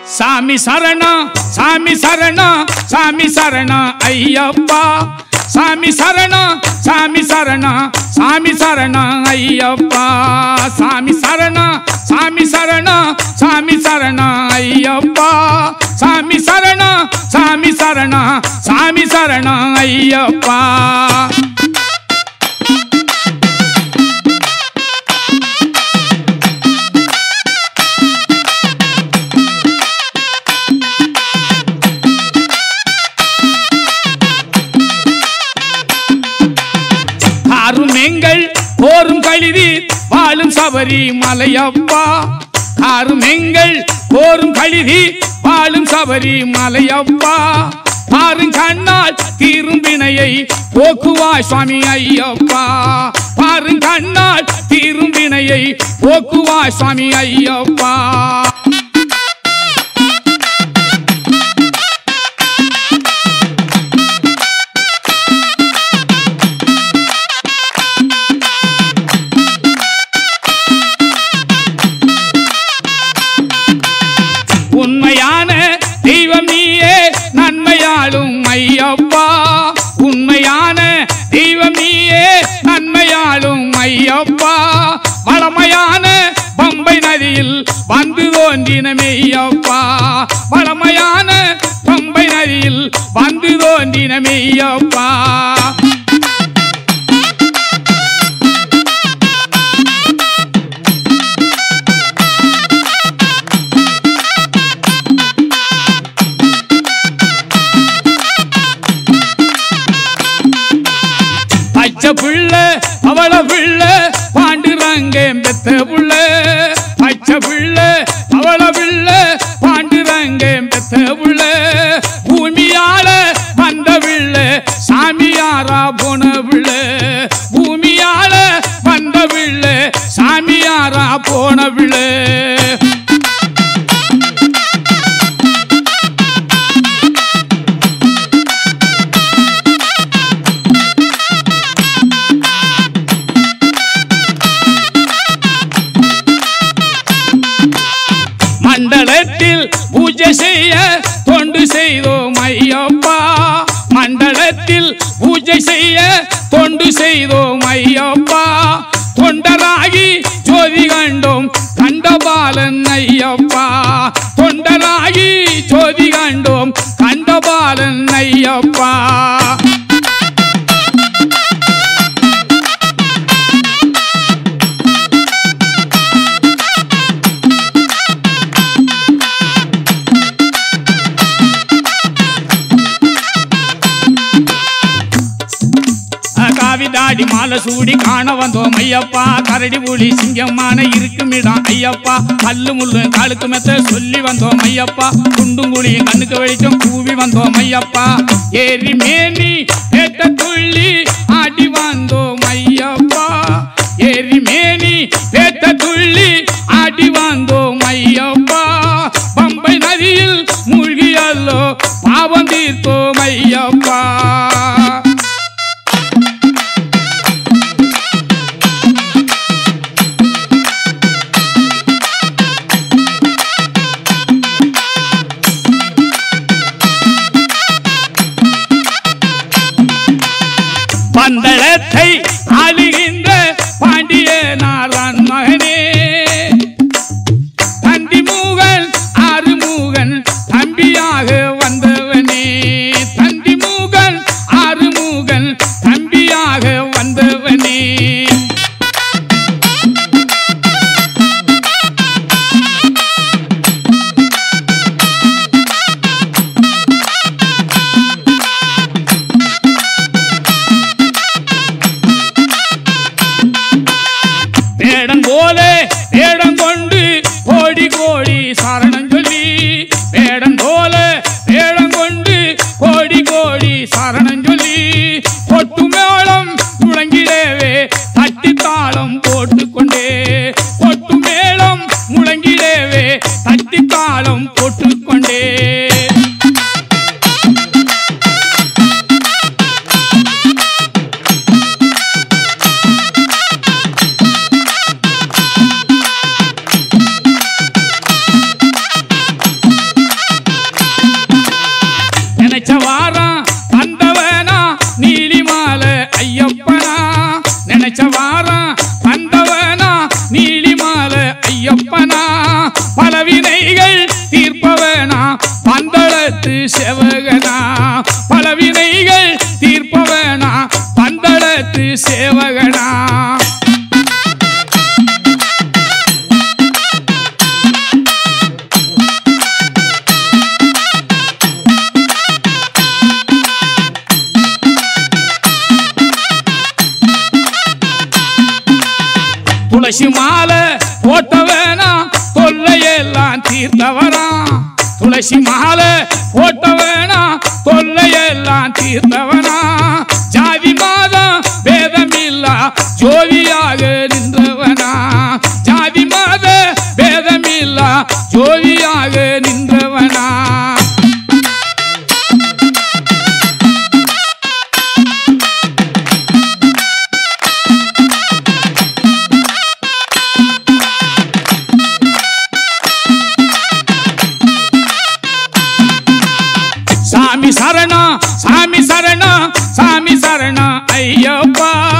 சாமி சரணம் சாமி சரணம் சாமி சரணம் ஐயப்பா சாமி சரணம் சாமி சரணம் சாமி சரணம் ஐயப்பா சாமி சரணம் சாமி சரணம் சாமி சரணம் ஐயப்பா சாமி சரணம் சாமி சரணம் சாமி சரணம் ஐயப்பா ஆறும் எங்கள் போரும் கழுதி வாழும் சபரி மலையப்பா ஆறும் எங்கள் போரும் கழுதி வாழும் சபரி மலையப்பா பாரும் கண்ணால் தீரும் வினையை போக்குவாய் சுவாமி ஐயப்பா பாரும் கண்ணால் தீரும் வினையை போக்குவாய் சுவாமி ஐயப்பா உண்மையான தெய்வம் நீயே நன்மையாளும் ஐயப்பா உண்மையான தெய்வம் நீயே நன்மையாளும் ஐயப்பா வளமையான பம்பை நதியில் வந்து தோன்றின மெய்யப்பா வளமையான பம்பை நதியில் வந்து தோன்றின மெய்யப்பா பச்சை புள்ள அவள புள்ள பாண்டுறாங்க பெத்த புள்ள பச்சை புள்ள அவள புள்ள பாண்டுறாங்க பெத்த புள்ள பூமியால வந்த புள்ள சாமியாரா போன புள்ள பூமியால வந்த புள்ள சாமியாரா போன புள்ள மண்டலத்தில் பூஜை செய்ய தொண்டு செய்தோம் ஐயப்பா மண்டலத்தில் பூஜை செய்ய தொண்டு செய்தோம் ஐயப்பா தொண்டராகி ஜோதி கண்டோம் கண்டபாலன் ஐயப்பா தொண்டராகி ஜோதி கண்டோம் கண்டபாலன் ஐயப்பா காவிதாடி மாலை சூடி காண வந்தோம் ஐயப்பா கரடி புலி சிங்கமான இருக்குமிடம் ஐயப்பா கல்லு முள்ளு காலுக்கு மெத்த சொல்லி வந்தோம் ஐயப்பா குண்டும் குழியும் கண்ணுக்கு வெளிச்சம் கூவி வந்தோம் ஐயப்பா ஏறி மேனி ஏட்ட துள்ளி ஆடி வந்தோம் ஐயப்பா ஏறி மேனி ஏட்ட துள்ளி ஆடி வந்தோம் ஐயப்பா பம்பை நதியில் மூழ்கியல்லோ பாவம் தீர்த்தோம் ஐயப்பா பந்தளத்தை ஆளுகின்ற பாண்டிய நாரான் மகனே தந்தி மூகன் ஆறு மூகன் தம்பியாக வந்தவனே தந்தி மூகன் ஆறு மூகன் தம்பியாக வந்தவனே வேடம் போல வேடம் கொண்டு கோடி கோடி சரணம் சொல்லி வேடம் போல வேடம் கொண்டு கோடி கோடி சரணம் சொல்லி கொட்டு மேளம் முழங்கிடவே தட்டி தாளம் போட்டுக்கொண்டே கொட்டு மேளம் முழங்கிடவே தட்டி தாளம் போட்டுக்கொண்டே ஐயப்பனா பலவினைகள் தீர்ப்பவனா பந்தளத்து செவகனா பலவினைகள் தீர்ப்பவனா பந்தளத்து சேவகனா துளசி மாலை போட்டவனா தொல்லையெல்லாம் தீர்த்தவனா துளசி மாலை போட்டவனா தொல்லையெல்லாம் தீர்த்தவனா ஜாதி மாதம் பேதமில்லா ஜோதியாக நின்றவனா ஜாதி மாத பேதமில்லா ஜோதியாக நின்றவனா சாமி சரணம் சாமி சரணம் சாமி சரணம் ஐயப்பா